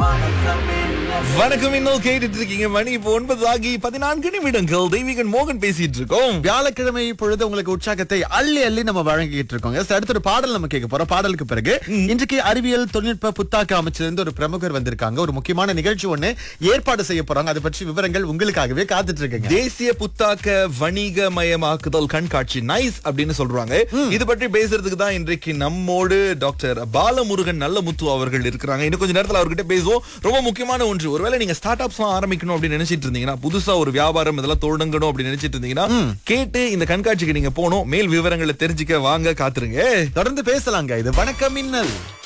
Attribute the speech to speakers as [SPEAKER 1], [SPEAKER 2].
[SPEAKER 1] வணக்கம் இன்னும் கேட்டுட்டு இருக்கீங்க மணி இப்போ ஒன்பது ஆகி பதினான்கு நிமிடங்கள் தெய்வீகன் மோகன் பேசிட்டு இருக்கோம்
[SPEAKER 2] வியாழக்கிழமை பொழுது உங்களுக்கு உற்சாகத்தை அள்ளி அள்ளி நம்ம வழங்கிட்டு இருக்கோம் Yes, அடுத்த ஒரு பாடல் நம்ம கேட்க போறோம் பாடலுக்கு பிறகு இன்றைக்கு அறிவியல் தொழில்நுட்ப புத்தாக்க அமைச்சிலிருந்து ஒரு பிரமுகர் வந்திருக்காங்க ஒரு முக்கியமான நிகழ்ச்சி ஒண்ணு ஏற்பாடு செய்ய போறாங்க அதை பற்றி விவரங்கள் உங்களுக்காகவே காத்துட்டு இருக்குங்க
[SPEAKER 1] தேசிய புத்தாக்க வணிகமயமாக்குதல் கண்காட்சி நைஸ் அப்படின்னு சொல்றாங்க இது பற்றி பேசுறதுக்கு தான் இன்றைக்கு நம்மோடு டாக்டர் பாலமுருகன் நல்லமுத்து அவர்கள் இருக்கிறாங்க இன்னும் கொஞ்ச நேரத்துல அவர்கிட்ட பேசுவோம் ரொம்ப முக்கியமான ஒன்று ஒருவேளை நீங்க ஸ்டார்ட் அப்ஸ் ஆரம்பிக்கணும் அப்படின்னு நினைச்சிட்டு இருந்தீங்கன்னா புதுசா ஒரு வியாபாரம் இதெல்லாம் தொடங்கணும் அப்படின்னு நினைச்சிட்டு இருந்தீங்கன்னா கேட்டு இந்த கண்காட்சிக்கு நீங்க போகணும் மேல் விவரங்களை தெரிஞ்சுக்க வாங்க காத்துருங்க
[SPEAKER 2] தொடர்ந்து பேசலாங்க இது வணக்கம் மின்னல்